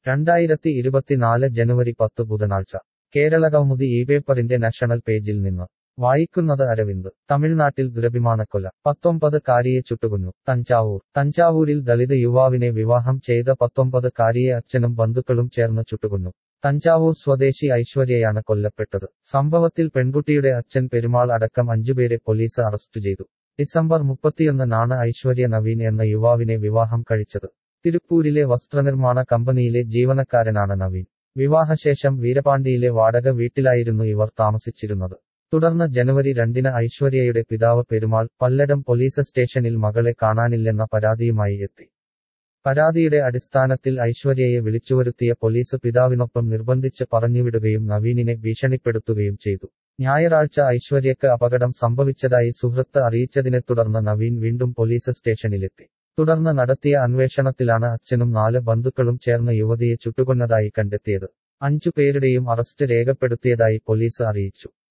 രണ്ടായിരത്തി ഇരുപത്തിനാല് ജനുവരി പത്ത് ബുധനാഴ്ച കേരളകൗമുദി ഈ പേപ്പറിന്റെ നാഷണൽ പേജിൽ നിന്ന് വായിക്കുന്നത് അരവിന്ദ് തമിഴ്നാട്ടിൽ ദുരഭിമാനക്കൊല പത്തൊമ്പത് കാരിയെ ചുട്ടുകൊന്നു തഞ്ചാവൂർ തഞ്ചാവൂരിൽ ദളിത് യുവാവിനെ വിവാഹം ചെയ്ത പത്തൊമ്പത് കാരിയെ അച്ഛനും ബന്ധുക്കളും ചേർന്ന് ചുട്ടുകൊന്നു തഞ്ചാവൂർ സ്വദേശി ഐശ്വര്യയാണ് കൊല്ലപ്പെട്ടത് സംഭവത്തിൽ പെൺകുട്ടിയുടെ അച്ഛൻ പെരുമാൾ അടക്കം അഞ്ചുപേരെ പോലീസ് അറസ്റ്റ് ചെയ്തു ഡിസംബർ മുപ്പത്തിയൊന്നിനാണ് ഐശ്വര്യ നവീൻ എന്ന യുവാവിനെ വിവാഹം കഴിച്ചത് തിരുപ്പൂരിലെ വസ്ത്രനിർമ്മാണ കമ്പനിയിലെ ജീവനക്കാരനാണ് നവീൻ വിവാഹശേഷം വീരപാണ്ടിയിലെ വാടക വീട്ടിലായിരുന്നു ഇവർ താമസിച്ചിരുന്നത് തുടർന്ന് ജനുവരി രണ്ടിന് ഐശ്വര്യയുടെ പിതാവ് പെരുമാൾ പല്ലടം പോലീസ് സ്റ്റേഷനിൽ മകളെ കാണാനില്ലെന്ന പരാതിയുമായി എത്തി പരാതിയുടെ അടിസ്ഥാനത്തിൽ ഐശ്വര്യയെ വിളിച്ചുവരുത്തിയ പോലീസ് പിതാവിനൊപ്പം നിർബന്ധിച്ച് പറഞ്ഞുവിടുകയും നവീനിനെ ഭീഷണിപ്പെടുത്തുകയും ചെയ്തു ഞായറാഴ്ച ഐശ്വര്യക്ക് അപകടം സംഭവിച്ചതായി സുഹൃത്ത് അറിയിച്ചതിനെ തുടർന്ന് നവീൻ വീണ്ടും പോലീസ് സ്റ്റേഷനിലെത്തി തുടർന്ന് നടത്തിയ അന്വേഷണത്തിലാണ് അച്ഛനും നാല് ബന്ധുക്കളും ചേർന്ന് യുവതിയെ ചുട്ടുകൊന്നതായി കണ്ടെത്തിയത് അഞ്ചു പേരുടെയും അറസ്റ്റ് രേഖപ്പെടുത്തിയതായി പോലീസ് അറിയിച്ചു